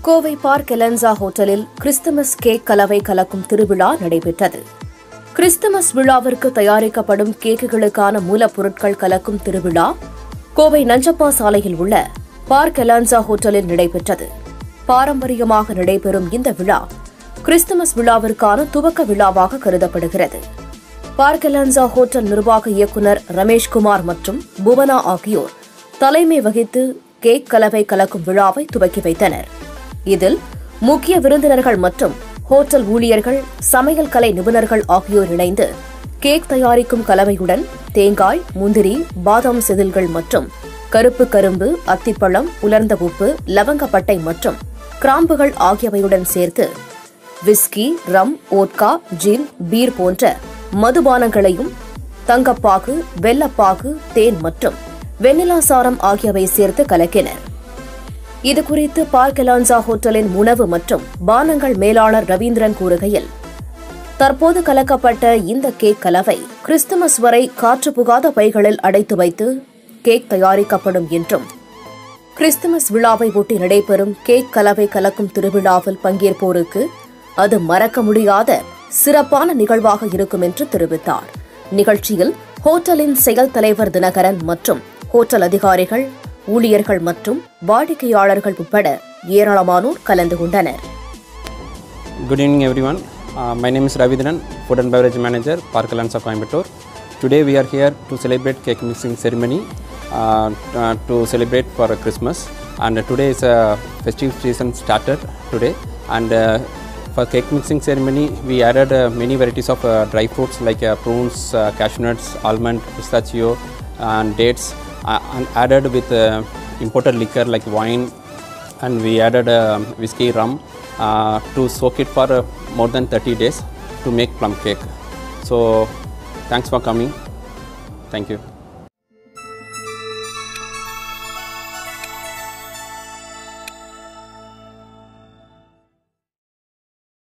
Kovai park எலன்சா ஹோட்டலில் Christmas cake கலவை கலக்கும் திருவிழா நடைபெற்றது கிறிஸ்துமஸ் விழாவிற்கு தயாரிக்கப்படும் கேக்குகளுக்கான மூலப்பொருட்கள் கலக்கும் திருவிழா கோவை நஞ்சப்பா சாலையில் உள்ள பார்க் எலான்சா ஹோட்டலில் நடைபெற்றது பாரம்பரியமாக நடைபெறும் இந்த விழா கிறிஸ்துமஸ் விழாவிற்கான துவக்க விழாவாக கருதப்படுகிறது பார்க் எலான்சா ஹோட்டல் நிர்வாக இயக்குநர் ரமேஷ்குமார் மற்றும் புவனா ஆகியோர் தலைமை வகித்து கேக் கலவை கலக்கும் விழாவை துவக்கி வைத்தனர் இதில் முக்கிய விருந்தினர்கள் மற்றும் ஹோட்டல் ஊழியர்கள் சமையல் கலை நிபுணர்கள் ஆகியோர் இணைந்து கேக் தயாரிக்கும் கலவையுடன் தேங்காய் முந்திரி பாதாம் செதில்கள் மற்றும் கருப்பு கரும்பு அத்திப்பழம் உலர்ந்த உப்பு லவங்கப்பட்டை மற்றும் கிராம்புகள் ஆகியவையுடன் சேர்த்து whisky rum vodka gin beer போன்ற மதுபானங்களையும் தங்கப்பாகு வெல்லப்பாகு தேன் மற்றும் வெண்ணிலா சாரம் ஆகியவை சேர்த்து கலக்கினர் இதுகுறித்து பார்க் எலான்சா ஹோட்டலின் உணவு மற்றும் பானங்கள் மேலாளர் ரவீந்திரன் கூறுகையில் தற்போது கலக்கப்பட்ட இந்த கேக் கலவை கிறிஸ்துமஸ் வரை காற்று புகாத பைகளில் அடைத்து வைத்து கேக் தயாரிக்கப்படும் என்றும் கிறிஸ்துமஸ் விழாவை ஒட்டி நடைபெறும் கேக் கலவை கலக்கும் திருவிழாவில் பங்கேற்போருக்கு அது மறக்க முடியாத சிறப்பான நிகழ்வாக இருக்கும் என்று தெரிவித்தார் நிகழ்ச்சியில் ஹோட்டலின் செயல் தலைவர் தினகரன் மற்றும் ஹோட்டல் அதிகாரிகள் ஊழியர்கள் மற்றும் வாடிக்கையாளர்கள் உட்பட ஏராளமானோர் கலந்து கொண்டனர் Good evening, everyone. Uh, my name is Ravidran, Food and Beverage Manager, Park Lansa Coimbatore. Today we are here to celebrate cake mixing ceremony uh, uh, to celebrate for Christmas. And today is a festive season started today. And uh, for cake mixing ceremony, we added uh, many varieties of uh, dry fruits like uh, prunes, uh, cashew nuts, almond, pistachio, and dates, uh, and added with uh, imported liquor like wine, and we added uh, whiskey rum uh, to soak it for uh, more than 30 days to make plum cake so thanks for coming thank you